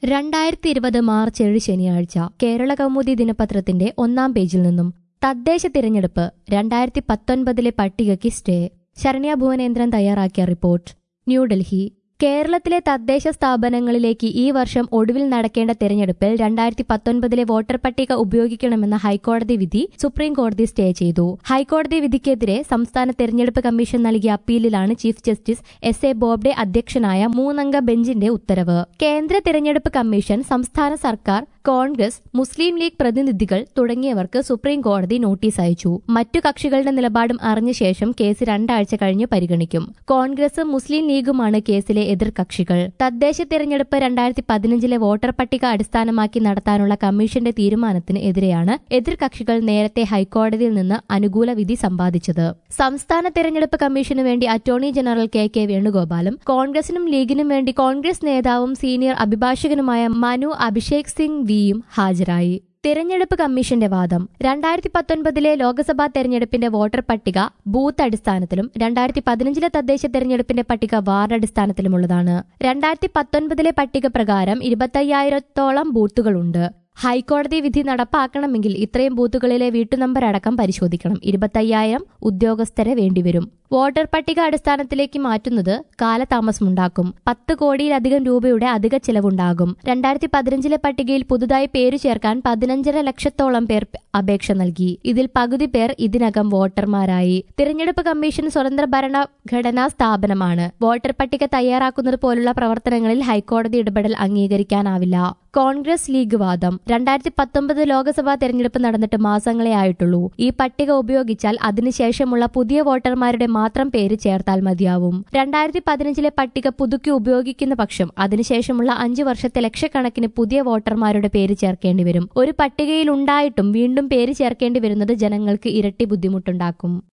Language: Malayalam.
രണ്ടായിരത്തി ഇരുപത് മാർച്ച് ഏഴ് ശനിയാഴ്ച കേരള കൗമുദി ദിനപത്രത്തിന്റെ ഒന്നാം പേജിൽ നിന്നും തദ്ദേശ തിരഞ്ഞെടുപ്പ് രണ്ടായിരത്തി പത്തൊൻപതിലെ പട്ടികയ്ക്ക് സ്റ്റേ ശരണ്യ ഭുവനേന്ദ്രൻ തയ്യാറാക്കിയ റിപ്പോർട്ട് ന്യൂഡൽഹി കേരളത്തിലെ തദ്ദേശ സ്ഥാപനങ്ങളിലേക്ക് ഈ വർഷം ഒടുവിൽ നടക്കേണ്ട തെരഞ്ഞെടുപ്പിൽ രണ്ടായിരത്തി പത്തൊൻപതിലെ വോട്ടർ പട്ടിക ഉപയോഗിക്കണമെന്ന ഹൈക്കോടതി വിധി സുപ്രീം കോടതി സ്റ്റേ ചെയ്തു ഹൈക്കോടതി വിധിക്കെതിരെ സംസ്ഥാന തെരഞ്ഞെടുപ്പ് കമ്മീഷൻ നൽകിയ അപ്പീലിലാണ് chief justice S A Bobde അധ്യക്ഷനായ മൂന്നംഗ ബെഞ്ചിന്റെ ഉത്തരവ് കേന്ദ്ര തെരഞ്ഞെടുപ്പ് കമ്മീഷൻ സംസ്ഥാന സർക്കാർ കോൺഗ്രസ് മുസ്ലിം ലീഗ് പ്രതിനിധികൾ തുടങ്ങിയവർക്ക് സുപ്രീം കോടതി നോട്ടീസ് അയച്ചു മറ്റു കക്ഷികളുടെ നിലപാടും അറിഞ്ഞ ശേഷം കേസ് രണ്ടാഴ്ച കഴിഞ്ഞ് പരിഗണിക്കും കോൺഗ്രസും മുസ്ലിം ലീഗുമാണ് കേസിലെ എതിർകക്ഷികൾ തദ്ദേശ തെരഞ്ഞെടുപ്പ് രണ്ടായിരത്തി പതിനഞ്ചിലെ വോട്ടർ പട്ടിക അടിസ്ഥാനമാക്കി നടത്താനുള്ള കമ്മീഷന്റെ തീരുമാനത്തിന് എതിരെയാണ് എതിർകക്ഷികൾ നേരത്തെ ഹൈക്കോടതിയിൽ നിന്ന് അനുകൂല വിധി സമ്പാദിച്ചത് സംസ്ഥാന തെരഞ്ഞെടുപ്പ് കമ്മീഷനു വേണ്ടി അറ്റോർണി ജനറൽ കെ കെ വേണുഗോപാലും കോൺഗ്രസിനും ലീഗിനും വേണ്ടി കോൺഗ്രസ് നേതാവും സീനിയർ അഭിഭാഷകനുമായ മനു അഭിഷേക് സിംഗ് വിയും ഹാജരായി തിരഞ്ഞെടുപ്പ് കമ്മീഷന്റെ വാദം രണ്ടായിരത്തി പത്തൊൻപതിലെ ലോക്സഭാ തെരഞ്ഞെടുപ്പിന്റെ വോട്ടർ പട്ടിക ബൂത്ത് അടിസ്ഥാനത്തിലും രണ്ടായിരത്തി പതിനഞ്ചിലെ തദ്ദേശ തെരഞ്ഞെടുപ്പിന്റെ പട്ടിക വാർഡ് അടിസ്ഥാനത്തിലുമുള്ളതാണ് രണ്ടായിരത്തി പത്തൊൻപതിലെ പട്ടിക പ്രകാരം ഇരുപത്തയ്യായിരത്തോളം ബൂത്തുകളുണ്ട് ഹൈക്കോടതി വിധി നടപ്പാക്കണമെങ്കിൽ ഇത്രയും ബൂത്തുകളിലെ വീട്ടുനമ്പർ അടക്കം പരിശോധിക്കണം ഇരുപത്തയ്യായിരം ഉദ്യോഗസ്ഥരെ വേണ്ടിവരും വോട്ടർ പട്ടിക അടിസ്ഥാനത്തിലേക്ക് മാറ്റുന്നത് കാലതാമസമുണ്ടാക്കും പത്ത് കോടിയിലധികം രൂപയുടെ അധിക ചിലവുണ്ടാകും രണ്ടായിരത്തി പതിനഞ്ചിലെ പട്ടികയിൽ പുതുതായി പേരു ചേർക്കാൻ പതിനഞ്ചര ലക്ഷത്തോളം പേർ അപേക്ഷ നൽകി ഇതിൽ പകുതി പേർ ഇതിനകം വോട്ടർമാരായി തിരഞ്ഞെടുപ്പ് കമ്മീഷൻ സ്വതന്ത്ര ഭരണഘടനാ സ്ഥാപനമാണ് വോട്ടർ പട്ടിക തയ്യാറാക്കുന്നത് പോലുള്ള പ്രവർത്തനങ്ങളിൽ ഹൈക്കോടതി ഇടപെടൽ അംഗീകരിക്കാനാവില്ല കോൺഗ്രസ് ലീഗ് വാദം രണ്ടായിരത്തി പത്തൊമ്പത് ലോക്സഭാ തെരഞ്ഞെടുപ്പ് നടന്നിട്ട് മാസങ്ങളെ ആയിട്ടുള്ളൂ ഈ പട്ടിക ഉപയോഗിച്ചാൽ അതിനുശേഷമുള്ള പുതിയ വോട്ടർമാരുടെ മാത്രം പേര് ചേർത്താൽ മതിയാവും രണ്ടായിരത്തി പതിനഞ്ചിലെ പട്ടിക പുതുക്കി ഉപയോഗിക്കുന്ന പക്ഷം അതിനുശേഷമുള്ള അഞ്ചു വർഷത്തെ ലക്ഷക്കണക്കിന് പുതിയ വോട്ടർമാരുടെ പേര് ചേർക്കേണ്ടി വരും ഒരു പട്ടികയിൽ ഉണ്ടായിട്ടും വീണ്ടും പേര് ചേർക്കേണ്ടി വരുന്നത് ജനങ്ങൾക്ക് ഇരട്ടി ബുദ്ധിമുട്ടുണ്ടാക്കും